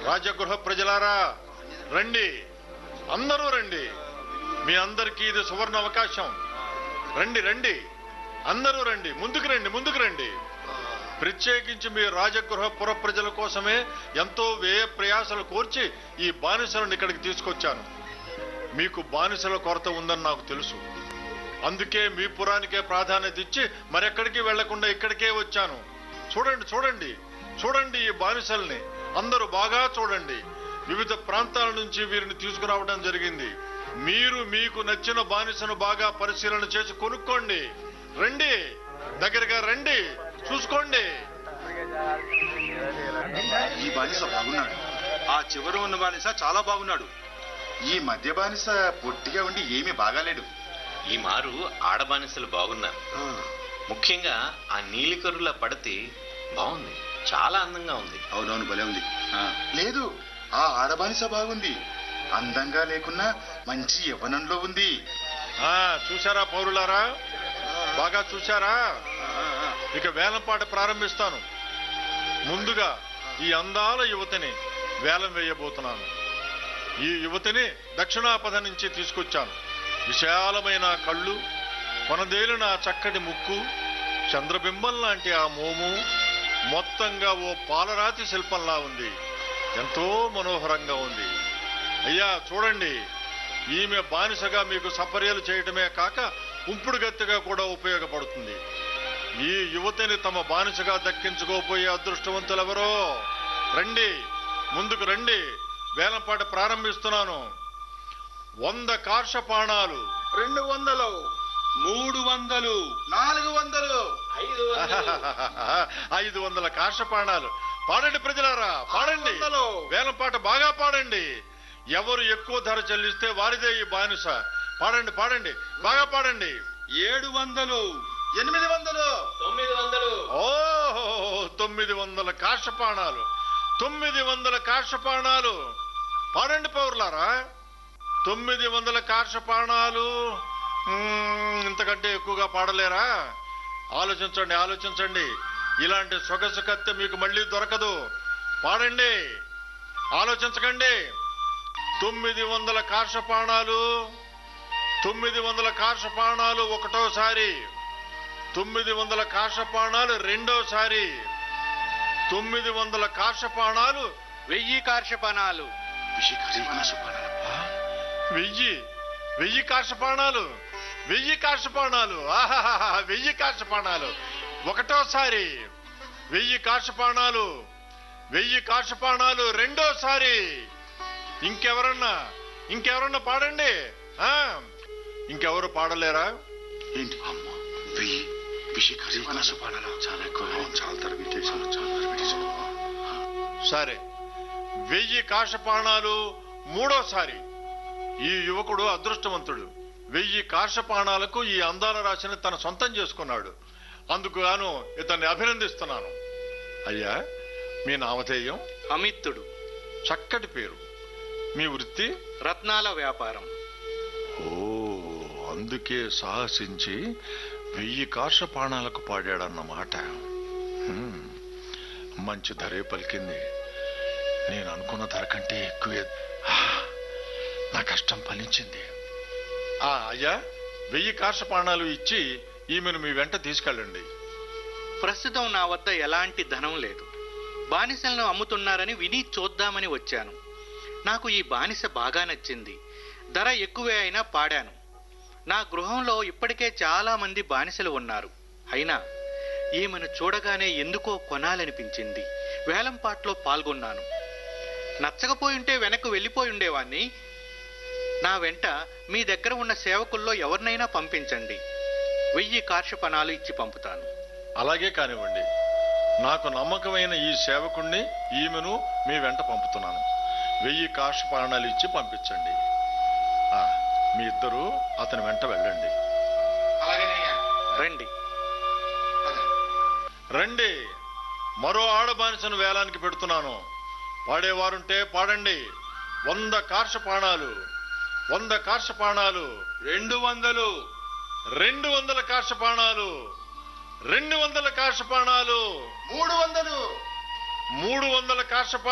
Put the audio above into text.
రాజగృహ ప్రజలారా రండి అందరూ రండి మీ అందరికీ ఇది సువర్ణ అవకాశం రండి రండి అందరూ రండి ముందుకు రండి ముందుకు రండి ప్రత్యేకించి మీ రాజగృహ పుర ప్రజల కోసమే ఎంతో వ్యయ ప్రయాసలు కోర్చి ఈ బానిసలను ఇక్కడికి తీసుకొచ్చాను మీకు బానిసల కొరత ఉందని నాకు తెలుసు అందుకే మీ పురానికే ప్రాధాన్యత ఇచ్చి మరెక్కడికి వెళ్లకుండా ఇక్కడికే వచ్చాను చూడండి చూడండి చూడండి ఈ బానిసల్ని అందరూ బాగా చూడండి వివిధ ప్రాంతాల నుంచి వీరిని తీసుకురావడం జరిగింది మీరు మీకు నచ్చిన బానిసను బాగా పరిశీలన చేసి కొనుక్కోండి రండి దగ్గరగా రండి చూసుకోండి ఈ బానిస బాగున్నాడు ఆ చివర ఉన్న బానిస చాలా బాగున్నాడు ఈ మధ్య బానిస పొట్టిగా ఉండి ఏమీ బాగాలేడు ఈ మారు ఆడబానిసలు బాగున్నారు ముఖ్యంగా ఆ నీలికరుల పడతి బాగుంది చాలా అందంగా ఉంది అవునవును భలే ఉంది ఆ, లేదు ఆ ఆడబానిస బాగుంది అందంగా లేకున్నా మంచి యవ్వనంలో ఉంది ఆ చూసారా పౌరులారా బాగా చూసారా ఇక వేలంపాట ప్రారంభిస్తాను ముందుగా ఈ అందాల యువతిని వేలం వేయబోతున్నాను ఈ యువతిని దక్షిణాపథ నుంచి తీసుకొచ్చాను విశాలమైన కళ్ళు కొనదేలిన ఆ చక్కటి ముక్కు చంద్రబింబం లాంటి ఆ మోము మొత్తంగా ఓ పాలరాతి శిల్పంలా ఉంది ఎంతో మనోహరంగా ఉంది అయ్యా చూడండి ఈమె బానిసగా మీకు సపర్యలు చేయటమే కాక ఉంపుడు గత్తిగా కూడా ఉపయోగపడుతుంది ఈ యువతిని తమ బానిసగా దక్కించుకోపోయే అదృష్టవంతులెవరో రండి ముందుకు రండి వేలంపాట ప్రారంభిస్తున్నాను వంద కార్షపాణాలు రెండు వందలు మూడు వందలు నాలుగు వందలు ఐదు వందల కార్షపాణాలు పాడండి ప్రజలారా పాడండి వందలు. వేలంపాట బాగా పాడండి ఎవరు ఎక్కువ ధర చెల్లిస్తే వారిదే ఈ బానిస పాడండి పాడండి బాగా పాడండి ఏడు వందలు ఎనిమిది వందలు ఓ తొమ్మిది వందల కాషపాణాలు తొమ్మిది వందల కాషపాణాలు పాడండి పౌరులారా తొమ్మిది వందల కార్షపాణాలు మ్మ్, ఇంతకంటే ఎక్కువగా పాడలేరా ఆలోచించండి ఆలోచించండి ఇలాంటి సొగసు కత్తె మీకు మళ్ళీ దొరకదు పాడండి ఆలోచించకండి తొమ్మిది వందల కార్షపాణాలు తొమ్మిది వందల కార్షపాణాలు ఒకటోసారి తొమ్మిది వందల కార్షపాణాలు రెండోసారి తొమ్మిది వందల కార్షపాణాలు వెయ్యి కార్షపానాలు వెయ్యి వెయ్యి కార్షపాణాలు వెయ్యి కార్షపాణాలు ఆహాహా వెయ్యి కార్షపాణాలు ఒకటోసారి వెయ్యి కార్షపాణాలు వెయ్యి కార్షపాణాలు రెండోసారి ఇంకెవరన్నా ఇంకెవరన్నా పాడండి ఆ ఇంకెవరు పాడలేరా ఏంటి అమ్మ వెయ్యి విషికరణ చాలా ఎక్కువ చాలా తరబి చేశాను చాలా తరబి చేశాను సరే వెయ్యి కాషపాణాలు మూడోసారి ఈ యువకుడు అదృష్టవంతుడు వెయ్యి కాషపాణాలకు ఈ అందాల రాశిని తన సొంతం చేసుకున్నాడు అందుకు గాను ఇతన్ని అభినందిస్తున్నాను అయ్యా మీ నామధేయం అమిత్తుడు చక్కటి పేరు మీ వృత్తి రత్నాల వ్యాపారం ఓ అందుకే సాహసించి వెయ్యి కార్షపాణాలకు పాడాడన్నమాట హ్మ్. మంచి ధరే పలికింది నేను అనుకున్న ధర కంటే ఎక్కువే ఆ, నా కష్టం ఫలించింది ఆ అయ్యా వెయ్యి కార్షపాణాలు ఇచ్చి ఈమెను మీ వెంట తీసుకెళ్ళండి ప్రస్తుతం నా వద్ద ఎలాంటి ధనం లేదు బానిసలను అమ్ముతున్నారని విని చూద్దామని వచ్చాను నాకు ఈ బానిస బాగా నచ్చింది ధర ఎక్కువే అయినా పాడాను నా గృహంలో ఇప్పటికే చాలా మంది బానిసలు ఉన్నారు అయినా ఈమెను చూడగానే ఎందుకో కొనాలనిపించింది వేలంపాట్లో పాల్గొన్నాను నచ్చకపోయుంటే వెనక్కు వెళ్ళిపోయి ఉండేవాణ్ణి నా వెంట మీ దగ్గర ఉన్న సేవకుల్లో ఎవరినైనా పంపించండి వెయ్యి కార్షపణాలు ఇచ్చి పంపుతాను అలాగే కానివ్వండి నాకు నమ్మకమైన ఈ సేవకుణ్ణి ఈమెను మీ వెంట పంపుతున్నాను వెయ్యి కాషపాణాలు ఇచ్చి పంపించండి ఆ, మీ ఇద్దరు అతని వెంట వెళ్ళండి రండి రండి మరో ఆడబానిసను వేలానికి పెడుతున్నాను పాడేవారుంటే పాడండి వంద కార్షపాణాలు వంద కార్షపాణాలు రెండు వందలు రెండు వందల కార్షపాణాలు రెండు వందల కార్షపాణాలు మూడు వందలు మూడు వందల కార్షపా